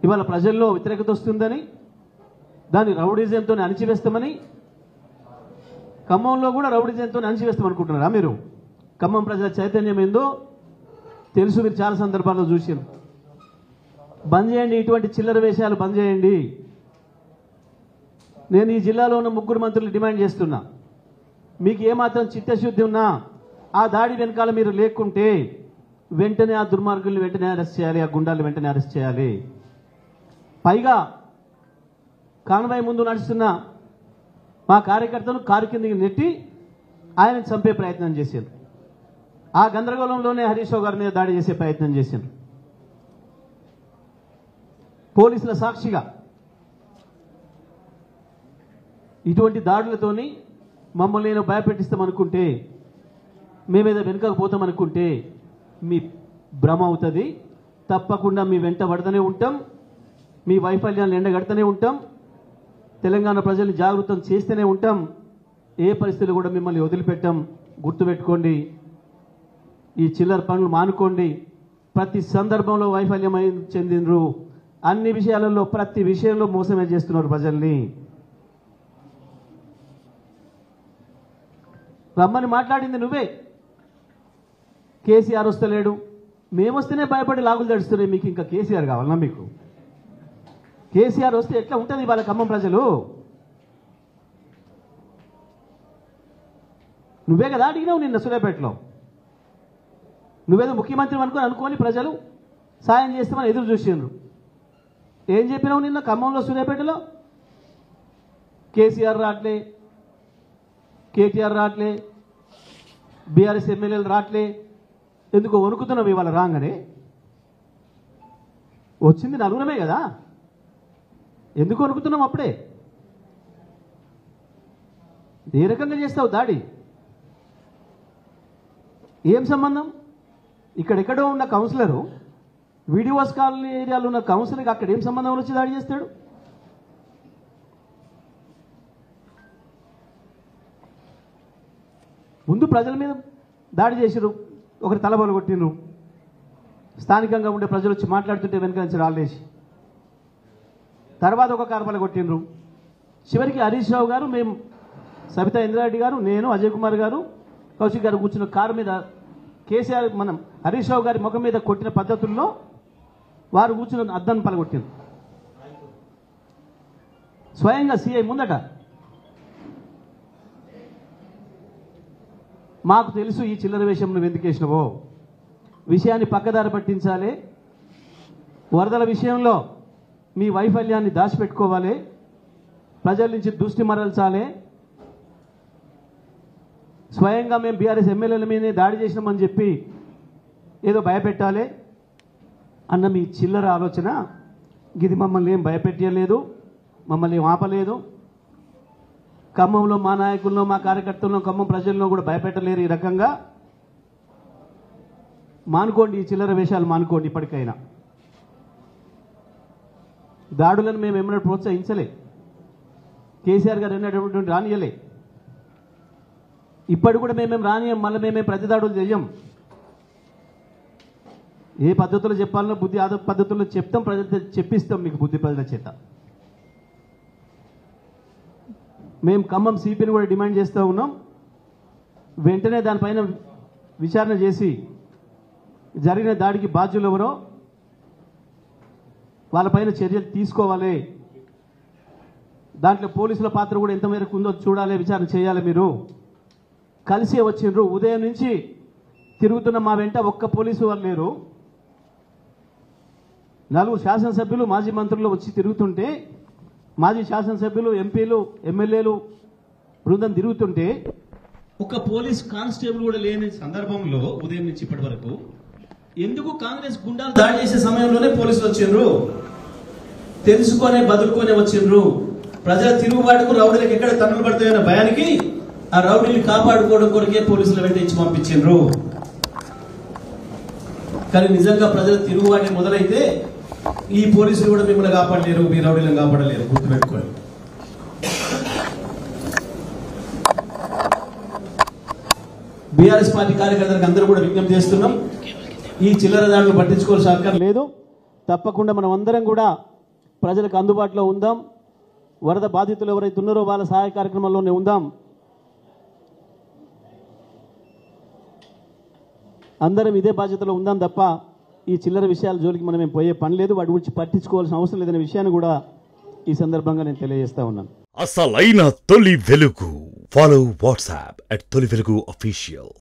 ఇవాళ ప్రజల్లో వ్యతిరేకత వస్తుందని దాన్ని రౌడిజంతో అణిచివేస్తామని ఖమ్మంలో కూడా రౌడిజంతో అణిచివేస్తాం అనుకుంటున్నారా మీరు ఖమ్మం ప్రజల చైతన్యం ఏందో తెలుసు మీరు చాలా సందర్భాల్లో చూసారు బంద్ చేయండి ఇటువంటి చిల్లర వేషాలు బంద్ చేయండి నేను ఈ జిల్లాలో ఉన్న ముగ్గురు మంత్రులు డిమాండ్ చేస్తున్నా మీకు ఏమాత్రం చిత్తశుద్ధి ఉన్నా ఆ దాడి వెనకాల మీరు లేకుంటే వెంటనే ఆ దుర్మార్గుల్ని వెంటనే అరెస్ట్ చేయాలి ఆ గుండాలను వెంటనే అరెస్ట్ చేయాలి పైగా కాన్వాయ్ ముందు నడుస్తున్న మా కార్యకర్తను కారు కిందకి నెట్టి ఆయన చంపే ప్రయత్నం చేశారు ఆ గందరగోళంలోనే హరీష్ రావు గారి మీద దాడి చేసే ప్రయత్నం చేశారు పోలీసుల సాక్షిగా ఇటువంటి దాడులతోని మమ్మల్ని నేను భయపెట్టిస్తామనుకుంటే మేమేదో వెనుకకు పోతామనుకుంటే మీ భ్రమ అవుతుంది తప్పకుండా మీ వెంట పడుతూనే ఉంటాం మీ వైఫల్యాన్ని ఎండగడుతూనే ఉంటాం తెలంగాణ ప్రజల్ని జాగృతం చేస్తూనే ఉంటాం ఏ పరిస్థితులు కూడా మిమ్మల్ని వదిలిపెట్టాం గుర్తుపెట్టుకోండి ఈ చిల్లర పనులు మానుకోండి ప్రతి సందర్భంలో వైఫల్యం చెందినరు అన్ని విషయాలలో ప్రతి విషయంలో మోసమే చేస్తున్నారు ప్రజల్ని రమ్మని మాట్లాడింది నువ్వే కేసీఆర్ వస్తలేడు మేమొస్తేనే భయపడి లాగులు తడుస్తున్నాయి మీకు ఇంకా కేసీఆర్ కావాలన్నా మీకు కేసీఆర్ వస్తే ఎట్లా ఉంటుంది వాళ్ళ ఖమ్మం ప్రజలు నువ్వే కదా అడిగినావు నిన్న సూర్యాపేటలో నువ్వేదో ముఖ్యమంత్రి అనుకుని అనుకోని ప్రజలు సాయం చేస్తామని ఎదురు చూసిండ్రు ఏం చెప్పినావు నిన్న ఖమ్మంలో సూర్యాపేటలో కేసీఆర్ రాట్లే కేటీఆర్ రాట్లే బీఆర్ఎస్ ఎమ్మెల్యేలు రాట్లే ఎందుకు వణుకుతున్నావు ఇవాళ రాగానే వచ్చింది నలుగురమే కదా ఎందుకు వణుకుతున్నాం అప్పుడే ఏ రకంగా చేస్తావు దాడి ఏం సంబంధం ఇక్కడెక్కడో ఉన్న కౌన్సిలరు వీడియోస్ కాలనీ ఏరియాలో ఉన్న కౌన్సిలర్కి అక్కడ ఏం సంబంధం వచ్చి దాడి చేస్తాడు ముందు ప్రజల మీద దాడి చేసిరు ఒకరి తలబలు కొట్టిండ్రు స్థానికంగా ఉండే ప్రజలు వచ్చి మాట్లాడుతుంటే వెనక నుంచి రాళ్ళేసి తర్వాత ఒక కార్పల కొట్టిండ్రు చివరికి హరీష్ రావు గారు మేము సబితా ఇంద్రారెడ్డి గారు నేను అజయ్ కుమార్ గారు కౌశిక్ గారు కూర్చున్న కారు మీద కేసీఆర్ మనం హరీష్ రావు గారి ముఖం మీద కొట్టిన పద్ధతుల్లో వారు కూర్చున్న అద్దాన్ని పలగొట్టింది స్వయంగా సిఐ ముందట మాకు తెలుసు ఈ చిల్లర వేషం నువ్వు ఎందుకు వేసినవో విషయాన్ని పక్కదారి పట్టించాలి వరదల విషయంలో మీ వైఫల్యాన్ని దాచిపెట్టుకోవాలి ప్రజల నుంచి దృష్టి మరల్చాలి స్వయంగా మేము బీఆర్ఎస్ ఎమ్మెల్యేల మీదే దాడి చేసినామని చెప్పి ఏదో భయపెట్టాలి అన్న మీ చిల్లర ఆలోచన ఇది మమ్మల్ని ఏం భయపెట్టలేదు మమ్మల్ని ఏం ఆపలేదు ఖమ్మంలో మా నాయకుల్లో మా కార్యకర్తల్లో ఖమ్మం ప్రజల్లో కూడా భయపెట్టలేరు ఈ రకంగా మానుకోండి ఈ చిల్లర వేషాలు మానుకోండి ఇప్పటికైనా దాడులను మేము ఏమైనా ప్రోత్సహించలే కేసీఆర్ గారు ఎన్నటువంటి రానియలే ఇప్పటి కూడా మేమేం రానియం మళ్ళీ మేమేం ప్రతి దాడులు చెయ్యం ఏ పద్ధతిలో చెప్పాలనో బుద్ధి ఆద పద్ధతుల్లో చెప్తాం ప్రజలతో చెప్పిస్తాం మీకు బుద్ధి ప్రజల చేత మేము ఖమ్మం సిపిని కూడా డిమాండ్ చేస్తూ ఉన్నాం వెంటనే దానిపైన విచారణ చేసి జరిగిన దాడికి బాధ్యులు ఎవరో వాళ్ళపైన చర్యలు తీసుకోవాలి దాంట్లో పోలీసుల పాత్ర కూడా ఎంత మేరకు ఉందో చూడాలి విచారణ చేయాలి మీరు కలిసి వచ్చిండ్రు ఉదయం నుంచి తిరుగుతున్న మా వెంట ఒక్క పోలీసు వారు లేరు నలుగురు శాసనసభ్యులు మాజీ మంత్రులు వచ్చి తిరుగుతుంటే మాజీ శాసనసభ్యులు ఎంపీలు ఎమ్మెల్యేలు బృందం తిరుగుతుంటే ఒక పోలీస్ కానిస్టేబుల్ కూడా లేని సందర్భంలో ఉదయం నుంచి ఇప్పటి వరకు ఎందుకు కాంగ్రెస్ గుండాలు దాడి చేసే సమయంలోనే పోలీసులు వచ్చిండ్రు తెలుసుకొనే బదులుకొనే వచ్చిండ్రు ప్రజల తిరుగుబాటుకు రౌడీలకు ఎక్కడ తన్నులు పడతాయన్న భయానికి ఆ రౌడీని కాపాడుకోవడం కొరకే పోలీసులు వెంట ఇచ్చి పంపించిండ్రు కానీ నిజంగా ప్రజల తిరుగుబాటు మొదలైతే ఈ పోలీసులు కూడా మిమ్మల్ని కాపాడలేరు మీ రౌడీలను కాపాడలేరు గుర్తుపెట్టుకోండి బీఆర్ఎస్ పార్టీ కార్యకర్తలకు అందరూ కూడా విజ్ఞప్తి చేస్తున్నాం ఈ చిల్లర దాడులు పట్టించుకోవాల్సిన అక్కర్ లేదు తప్పకుండా మనం అందరం కూడా ప్రజలకు అందుబాటులో ఉందాం వరద బాధితులు ఎవరైతే ఉన్నారో వాళ్ళ సహాయ కార్యక్రమంలోనే ఉందాం అందరం ఇదే బాధ్యతలో ఉందాం తప్ప ఈ చిల్లర విషయాల జోలికి మనం ఏం పోయే పని లేదు వాటి గురించి పట్టించుకోవాల్సిన అవసరం లేదనే విషయాన్ని కూడా ఈ సందర్భంగా నేను తెలియజేస్తా ఉన్నాను అసలైన తొలి వెలుగు ఫాలో వాట్సాప్ అట్ తొలి వెలుగు అఫీషియల్